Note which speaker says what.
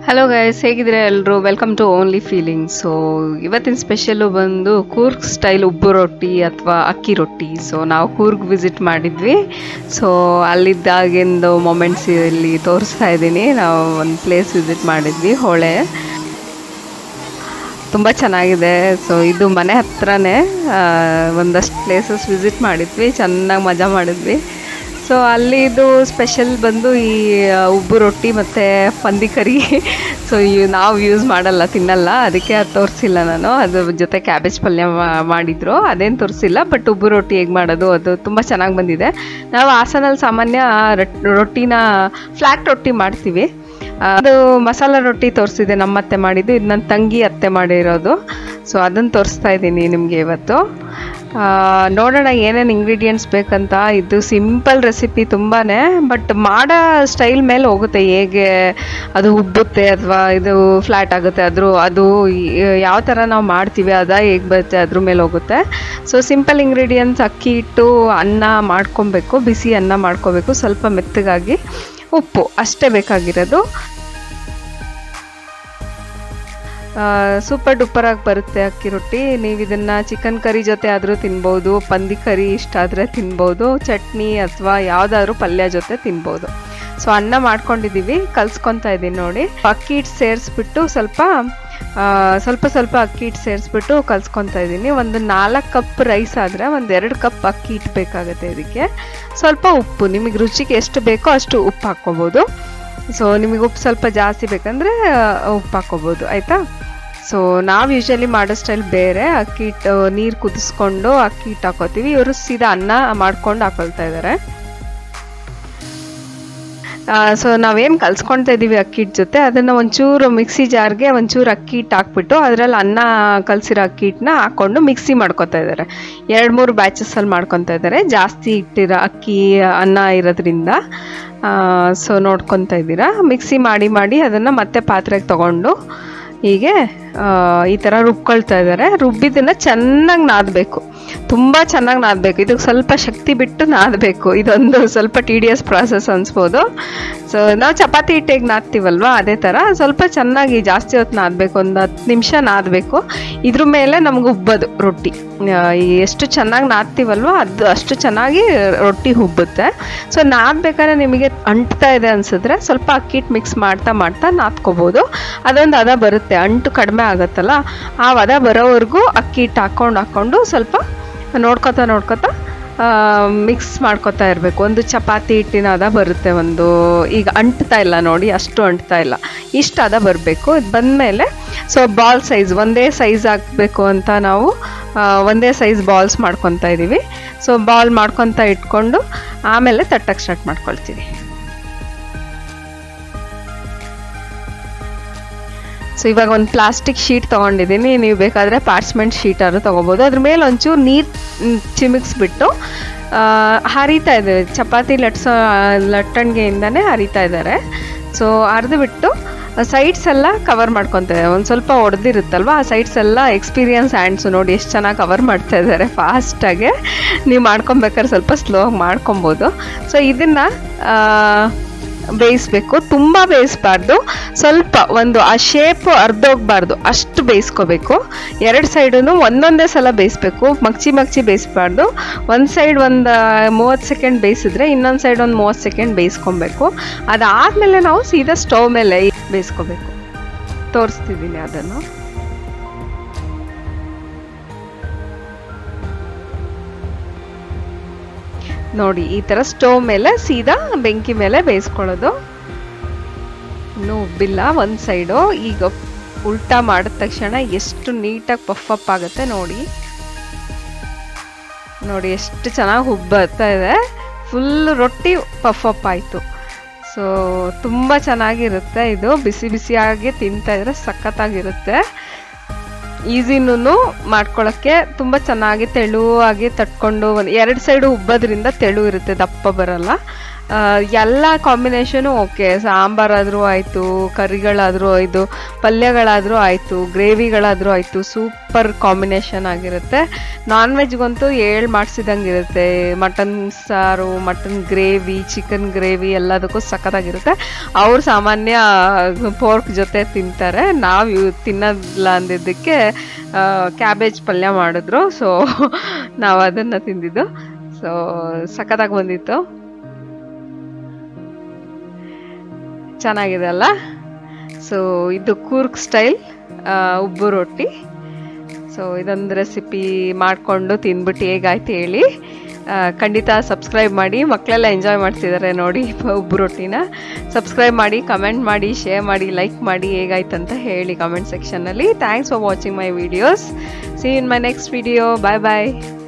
Speaker 1: hello guys ಹೇಗಿದ್ರೆ ಎಲ್ಲರೂ welcome to only feeling so ಇವತ್ತಿನ ಸ್ಪೆಷಲು ಬಂದು ಕೂರ್ಗ್ ಸ್ಟೈಲ್ ಉಬ್ಬು ರೊಟ್ಟಿ ಅಥವಾ ಅಕ್ಕಿ ರೊಟ್ಟಿ ಸೊ ನಾವು ಕೂರ್ಗ್ ವಿಸಿಟ್ ಮಾಡಿದ್ವಿ ಸೊ ಅಲ್ಲಿದ್ದಾಗಿಂದು ಮೊಮೆಂಟ್ಸ್ ಇಲ್ಲಿ ತೋರಿಸ್ತಾ ಇದ್ದೀನಿ ನಾವು ಒಂದು ಪ್ಲೇಸ್ ವಿಸಿಟ್ ಮಾಡಿದ್ವಿ ಹೊಳೆ ತುಂಬ ಚೆನ್ನಾಗಿದೆ ಸೊ ಇದು ಮನೆ ಹತ್ರನೇ ಒಂದಷ್ಟು ಪ್ಲೇಸಸ್ ವಿಸಿಟ್ ಮಾಡಿದ್ವಿ ಚೆನ್ನಾಗಿ ಮಜಾ ಮಾಡಿದ್ವಿ ಸೊ ಅಲ್ಲಿದು ಸ್ಪೆಷಲ್ ಬಂದು ಈ ಉಬ್ಬು ರೊಟ್ಟಿ ಮತ್ತು ಪಂದಿ ಕರಿ ಸೊ ನಾವು ಯೂಸ್ ಮಾಡಲ್ಲ ತಿನ್ನಲ್ಲ ಅದಕ್ಕೆ ಅದು ತೋರಿಸಿಲ್ಲ ನಾನು ಅದ್ರ ಜೊತೆ ಕ್ಯಾಬೇಜ್ ಪಲ್ಯ ಮಾಡಿದ್ರು ಅದೇನು ತೋರಿಸಿಲ್ಲ ಬಟ್ ಉಬ್ಬು ರೊಟ್ಟಿ ಹೇಗೆ ಮಾಡೋದು ಅದು ತುಂಬ ಚೆನ್ನಾಗಿ ಬಂದಿದೆ ನಾವು ಹಾಸನಲ್ಲಿ ಸಾಮಾನ್ಯ ರೊಟ್ಟಿನ ಫ್ಲ್ಯಾಟ್ ರೊಟ್ಟಿ ಮಾಡ್ತೀವಿ ಅದು ಮಸಾಲ ರೊಟ್ಟಿ ತೋರಿಸಿದೆ ನಮ್ಮ ಅತ್ತೆ ಮಾಡಿದ್ದು ಇದು ನನ್ನ ತಂಗಿ ಅತ್ತೆ ಮಾಡಿರೋದು ಸೊ ಅದನ್ನು ತೋರಿಸ್ತಾ ಇದ್ದೀನಿ ನಿಮಗೆ ಇವತ್ತು ನೋಡೋಣ ಏನೇನು ಇಂಗ್ರೀಡಿಯೆಂಟ್ಸ್ ಬೇಕಂತ ಇದು ಸಿಂಪಲ್ ರೆಸಿಪಿ ತುಂಬಾ ಬಟ್ ಮಾಡೋ ಸ್ಟೈಲ್ ಮೇಲೆ ಹೋಗುತ್ತೆ ಹೇಗೆ ಅದು ಉಬ್ಬುತ್ತೆ ಅಥವಾ ಇದು ಫ್ಲ್ಯಾಟ್ ಆಗುತ್ತೆ ಅದ್ರ ಅದು ಯಾವ ಥರ ನಾವು ಮಾಡ್ತೀವಿ ಅದ ಹೇಗೆ ಬರುತ್ತೆ ಅದ್ರ ಮೇಲೆ ಹೋಗುತ್ತೆ ಸೊ ಸಿಂಪಲ್ ಇಂಗ್ರೀಡಿಯೆಂಟ್ಸ್ ಅಕ್ಕಿ ಇಟ್ಟು ಅನ್ನ ಮಾಡ್ಕೊಬೇಕು ಬಿಸಿ ಅನ್ನ ಮಾಡ್ಕೋಬೇಕು ಸ್ವಲ್ಪ ಮೆತ್ತಗಾಗಿ ಉಪ್ಪು ಅಷ್ಟೇ ಬೇಕಾಗಿರೋದು ಸೂಪರ್ ಡೂಪರಾಗಿ ಬರುತ್ತೆ ಅಕ್ಕಿ ರೊಟ್ಟಿ ನೀವು ಇದನ್ನು ಚಿಕನ್ ಕರಿ ಜೊತೆ ಆದರೂ ತಿನ್ಬೋದು ಪಂದಿ ಕರಿ ಇಷ್ಟ ಆದರೆ ತಿನ್ಬೋದು ಚಟ್ನಿ ಅಥವಾ ಯಾವುದಾದ್ರೂ ಪಲ್ಯ ಜೊತೆ ತಿನ್ಬೋದು ಸೊ ಅನ್ನ ಮಾಡ್ಕೊಂಡಿದ್ದೀವಿ ಕಲ್ಸ್ಕೊತಾ ಇದ್ದೀನಿ ನೋಡಿ ಅಕ್ಕಿ ಹಿಟ್ಟು ಸೇರಿಸ್ಬಿಟ್ಟು ಸ್ವಲ್ಪ ಸ್ವಲ್ಪ ಸ್ವಲ್ಪ ಅಕ್ಕಿ ಹಿಟ್ಟು ಸೇರಿಸ್ಬಿಟ್ಟು ಕಲ್ಸ್ಕೊತಾ ಇದ್ದೀನಿ ಒಂದು ನಾಲ್ಕು ಕಪ್ ರೈಸ್ ಆದರೆ ಒಂದು ಎರಡು ಕಪ್ ಅಕ್ಕಿ ಹಿಟ್ಟು ಬೇಕಾಗುತ್ತೆ ಇದಕ್ಕೆ ಸ್ವಲ್ಪ ಉಪ್ಪು ನಿಮಗೆ ರುಚಿಗೆ ಎಷ್ಟು ಬೇಕೋ ಅಷ್ಟು ಉಪ್ಪು ಹಾಕ್ಕೋಬೋದು ಸೊ ನಿಮಗೆ ಉಪ್ಪು ಸ್ವಲ್ಪ ಜಾಸ್ತಿ ಬೇಕಂದರೆ ಉಪ್ಪು ಹಾಕ್ಕೋಬೋದು ಆಯಿತಾ ಸೊ ನಾವು ಯೂಶಲಿ ಮಾಡೋ ಸ್ಟೈಲ್ ಬೇರೆ ಅಕ್ಕಿ ಹಿಟ್ಟು ನೀರು ಕುದಿಸ್ಕೊಂಡು ಅಕ್ಕಿ ಹಿಟ್ಟು ಹಾಕೋತೀವಿ ಇವರು ಸೀದಾ ಅನ್ನ ಮಾಡ್ಕೊಂಡು ಹಾಕೊಳ್ತಾ ಇದ್ದಾರೆ ಸೊ ನಾವೇನು ಕಲ್ಸ್ಕೊಳ್ತಾ ಇದ್ದೀವಿ ಅಕ್ಕಿ ಹಿಟ್ಟು ಜೊತೆ ಅದನ್ನು ಒಂಚೂರು ಮಿಕ್ಸಿ ಜಾರ್ಗೆ ಒಂಚೂರು ಅಕ್ಕಿ ಹಿಟ್ಟು ಹಾಕ್ಬಿಟ್ಟು ಅದರಲ್ಲಿ ಅನ್ನ ಕಲಸಿರೋ ಅಕ್ಕಿ ಹಿಟ್ಟನ್ನ ಹಾಕ್ಕೊಂಡು ಮಿಕ್ಸಿ ಮಾಡ್ಕೊತಾ ಇದ್ದಾರೆ ಎರಡು ಮೂರು ಬ್ಯಾಚಸ್ಸಲ್ಲಿ ಮಾಡ್ಕೊತಾ ಇದ್ದಾರೆ ಜಾಸ್ತಿ ಇಟ್ಟಿರೋ ಅಕ್ಕಿ ಅನ್ನ ಇರೋದ್ರಿಂದ ಸೊ ನೋಡ್ಕೊತಾ ಇದ್ದೀರಾ ಮಿಕ್ಸಿ ಮಾಡಿ ಮಾಡಿ ಅದನ್ನು ಮತ್ತೆ ಪಾತ್ರೆಗೆ ತಗೊಂಡು ಹೀಗೆ ಈ ಥರ ರುಬ್ಕೊಳ್ತಾ ಇದ್ದಾರೆ ರುಬ್ಬಿದ್ದನ್ನು ಚೆನ್ನಾಗಿ ನಾದಬೇಕು ತುಂಬ ಚೆನ್ನಾಗಿ ನಾದಬೇಕು ಇದಕ್ಕೆ ಸ್ವಲ್ಪ ಶಕ್ತಿ ಬಿಟ್ಟು ನಾದಬೇಕು ಇದೊಂದು ಸ್ವಲ್ಪ ಟಿ ಡಿ ಎಸ್ ಪ್ರಾಸೆಸ್ ಅನಿಸ್ಬೋದು ಸೊ ನಾವು ಚಪಾತಿ ಹಿಟ್ಟಿಗೆ ನಾದ್ತೀವಲ್ವ ಅದೇ ಥರ ಸ್ವಲ್ಪ ಚೆನ್ನಾಗಿ ಜಾಸ್ತಿ ಹೊತ್ತು ನಾದಬೇಕು ಒಂದು ಹತ್ತು ನಿಮಿಷ ನಾದಬೇಕು ಇದ್ರ ಮೇಲೆ ನಮ್ಗೆ ಉಬ್ಬೋದು ರೊಟ್ಟಿ ಎಷ್ಟು ಚೆನ್ನಾಗಿ ನಾದ್ತೀವಲ್ವ ಅದು ಅಷ್ಟು ಚೆನ್ನಾಗಿ ರೊಟ್ಟಿ ಉಬ್ಬುತ್ತೆ ಸೊ ನಾದ್ಬೇಕಾದ್ರೆ ನಿಮಗೆ ಅಂಟ್ತಾ ಇದೆ ಅನ್ಸಿದ್ರೆ ಸ್ವಲ್ಪ ಅಕ್ಕಿ ಹಿಟ್ಟು ಮಿಕ್ಸ್ ಮಾಡ್ತಾ ಮಾಡ್ತಾ ನಾದ್ಕೋಬೋದು ಅದೊಂದು ಹದ ಬರುತ್ತೆ ಅಂಟು ಕಡಿಮೆ ಆಗುತ್ತಲ್ಲ ಆ ಹದ ಬರೋವರೆಗೂ ಅಕ್ಕಿ ಹಿಟ್ಟು ಹಾಕ್ಕೊಂಡು ಹಾಕ್ಕೊಂಡು ಸ್ವಲ್ಪ ನೋಡ್ಕೊತಾ ನೋಡ್ಕೊತಾ ಮಿಕ್ಸ್ ಮಾಡ್ಕೊತಾ ಇರಬೇಕು ಒಂದು ಚಪಾತಿ ಹಿಟ್ಟಿನ ಅದ ಬರುತ್ತೆ ಒಂದು ಈಗ ಅಂಟ್ತಾ ಇಲ್ಲ ನೋಡಿ ಅಷ್ಟು ಅಂಟ್ತಾ ಇಲ್ಲ ಇಷ್ಟು ಅದ ಬರಬೇಕು ಇದು ಬಂದಮೇಲೆ ಸೊ ಬಾಲ್ ಸೈಜ್ ಒಂದೇ ಸೈಜ್ ಹಾಕಬೇಕು ಅಂತ ನಾವು ಒಂದೇ ಸೈಜ್ ಬಾಲ್ಸ್ ಮಾಡ್ಕೊತಾ ಇದ್ದೀವಿ ಸೊ ಬಾಲ್ ಮಾಡ್ಕೊತಾ ಇಟ್ಕೊಂಡು ಆಮೇಲೆ ತಟ್ಟಕ್ಕೆ ಸ್ಟಾರ್ಟ್ ಮಾಡ್ಕೊಳ್ತೀವಿ ಸೊ ಇವಾಗ ಒಂದು ಪ್ಲಾಸ್ಟಿಕ್ ಶೀಟ್ ತೊಗೊಂಡಿದ್ದೀನಿ ನೀವು ಬೇಕಾದರೆ ಪಾರ್ಚ್ಮೆಂಟ್ ಶೀಟಾದ್ರು ತೊಗೋಬೋದು ಅದ್ರ ಮೇಲೆ ಒಂಚೂರು ನೀರು ಚಿಮಿಕ್ಸ್ಬಿಟ್ಟು ಹರಿತಾ ಇದೆ ಚಪಾತಿ ಲಟ್ಸೋ ಲಟ್ಟಣಿಗೆಯಿಂದನೇ ಹರಿತಾ ಇದ್ದಾರೆ ಸೊ ಅರ್ದುಬಿಟ್ಟು ಸೈಡ್ಸ್ ಎಲ್ಲ ಕವರ್ ಮಾಡ್ಕೊತಾರೆ ಒಂದು ಸ್ವಲ್ಪ ಹೊಡೆದಿರುತ್ತಲ್ವ ಆ ಸೈಡ್ಸ್ ಎಲ್ಲ ಎಕ್ಸ್ಪೀರಿಯನ್ಸ್ ಹ್ಯಾಂಡ್ಸು ನೋಡಿ ಎಷ್ಟು ಚೆನ್ನಾಗಿ ಕವರ್ ಮಾಡ್ತಾ ಇದ್ದಾರೆ ಫಾಸ್ಟಾಗೆ ನೀವು ಮಾಡ್ಕೊಬೇಕಾದ್ರೆ ಸ್ವಲ್ಪ ಸ್ಲೋ ಮಾಡ್ಕೊಬೋದು ಸೊ ಇದನ್ನು ಬೇಯಿಸ್ಬೇಕು ತುಂಬ ಬೇಯಿಸ್ಬಾರ್ದು ಸ್ವಲ್ಪ ಒಂದು ಆ ಶೇಪ್ ಅರ್ಧೋಗ್ಬಾರ್ದು ಅಷ್ಟು ಬೇಯಿಸ್ಕೋಬೇಕು ಎರಡು ಸೈಡೂ ಒಂದೊಂದೇ ಸಲ ಬೇಯಿಸ್ಬೇಕು ಮಗ್ಚಿ ಮಗ್ಚಿ ಬೇಯಿಸ್ಬಾರ್ದು ಒಂದು ಸೈಡ್ ಒಂದು ಮೂವತ್ತು ಸೆಕೆಂಡ್ ಬೇಯಿಸಿದ್ರೆ ಇನ್ನೊಂದು ಸೈಡ್ ಒಂದು ಮೂವತ್ತು ಸೆಕೆಂಡ್ ಬೇಯಿಸ್ಕೊಬೇಕು ಅದಾದಮೇಲೆ ನಾವು ಸೀದಾ ಸ್ಟವ್ ಮೇಲೆ ಬೇಯಿಸ್ಕೋಬೇಕು ತೋರಿಸ್ತಿದ್ದೀನಿ ಅದನ್ನು ನೋಡಿ ಈ ಥರ ಸ್ಟವ್ ಮೇಲೆ ಸೀದಾ ಬೆಂಕಿ ಮೇಲೆ ಬೇಯಿಸ್ಕೊಳ್ಳೋದು ಇನ್ನೂ ಉಬ್ಬಿಲ್ಲ ಒಂದು ಸೈಡು ಈಗ ಉಲ್ಟಾ ಮಾಡಿದ ತಕ್ಷಣ ಎಷ್ಟು ನೀಟಾಗಿ ಪಫ್ ಅಪ್ ಆಗುತ್ತೆ ನೋಡಿ ನೋಡಿ ಎಷ್ಟು ಚೆನ್ನಾಗಿ ಉಬ್ಬತ್ತಾ ಇದೆ ಫುಲ್ ರೊಟ್ಟಿ ಪಫ್ ಅಪ್ ಆಯಿತು ಸೊ ತುಂಬ ಚೆನ್ನಾಗಿರುತ್ತೆ ಇದು ಬಿಸಿ ಬಿಸಿಯಾಗಿ ತಿಂತಾ ಇದ್ರೆ ಸಖತ್ತಾಗಿರುತ್ತೆ ಈಸಿನೂ ಮಾಡ್ಕೊಳ್ಳೋಕ್ಕೆ ತುಂಬ ಚೆನ್ನಾಗಿ ತೆಳುವಾಗಿ ತಟ್ಕೊಂಡು ಒಂದು ಎರಡು ಸೈಡು ಉಬ್ಬೋದ್ರಿಂದ ತೆಳು ಇರುತ್ತೆ ದಪ್ಪ ಬರಲ್ಲ ಆ, ಎಲ್ಲ ಕಾಂಬಿನೇಷನು ಓಕೆ ಸಾಂಬಾರಾದರೂ ಆಯಿತು ಕರಿಗಳಾದರೂ ಆಯಿತು ಪಲ್ಯಗಳಾದರೂ ಆಯಿತು ಗ್ರೇವಿಗಳಾದರೂ ಆಯಿತು ಸೂಪರ್ ಕಾಂಬಿನೇಷನ್ ಆಗಿರುತ್ತೆ ನಾನ್ ವೆಜ್ಗಂತೂ ಏಳು ಮಾಡಿಸಿದಂಗೆ ಇರುತ್ತೆ ಮಟನ್ ಸಾರು ಮಟನ್ ಗ್ರೇವಿ ಚಿಕನ್ ಗ್ರೇವಿ ಎಲ್ಲದಕ್ಕೂ ಸಖತ್ತಾಗಿರುತ್ತೆ ಅವ್ರು ಸಾಮಾನ್ಯ ಪೋರ್ಕ್ ಜೊತೆ ತಿಂತಾರೆ ನಾವು ತಿನ್ನೋದಿಲ್ಲ ಅಂದಿದ್ದಕ್ಕೆ ಕ್ಯಾಬೇಜ್ ಪಲ್ಯ ಮಾಡಿದ್ರು ಸೊ ನಾವು ಅದನ್ನು ತಿಂದಿದ್ದು ಸೊ ಸಖತ್ತಾಗಿ ಬಂದಿತ್ತು ಚೆನ್ನಾಗಿದೆ ಅಲ್ಲ ಸೊ ಇದು ಕೂರ್ಗ್ ಸ್ಟೈಲ್ ಉಬ್ಬು ರೊಟ್ಟಿ ಸೊ ಇದೊಂದು ರೆಸಿಪಿ ಮಾಡಿಕೊಂಡು ತಿಂದ್ಬಿಟ್ಟು ಹೇಗಾಯ್ತು ಹೇಳಿ ಆ, ಖಂಡಿತ ಸಬ್ಸ್ಕ್ರೈಬ್ ಮಾಡಿ ಮಕ್ಕಳೆಲ್ಲ ಎಂಜಾಯ್ ಮಾಡ್ತಿದ್ದಾರೆ ನೋಡಿ ಉಬ್ಬು ರೊಟ್ಟಿನ ಸಬ್ಸ್ಕ್ರೈಬ್ ಮಾಡಿ ಕಮೆಂಟ್ ಮಾಡಿ ಶೇರ್ ಮಾಡಿ ಲೈಕ್ ಮಾಡಿ ಹೇಗಾಯ್ತು ಅಂತ ಹೇಳಿ ಕಮೆಂಟ್ ಸೆಕ್ಷನ್ನಲ್ಲಿ thanks for watching my videos see in my next video bye bye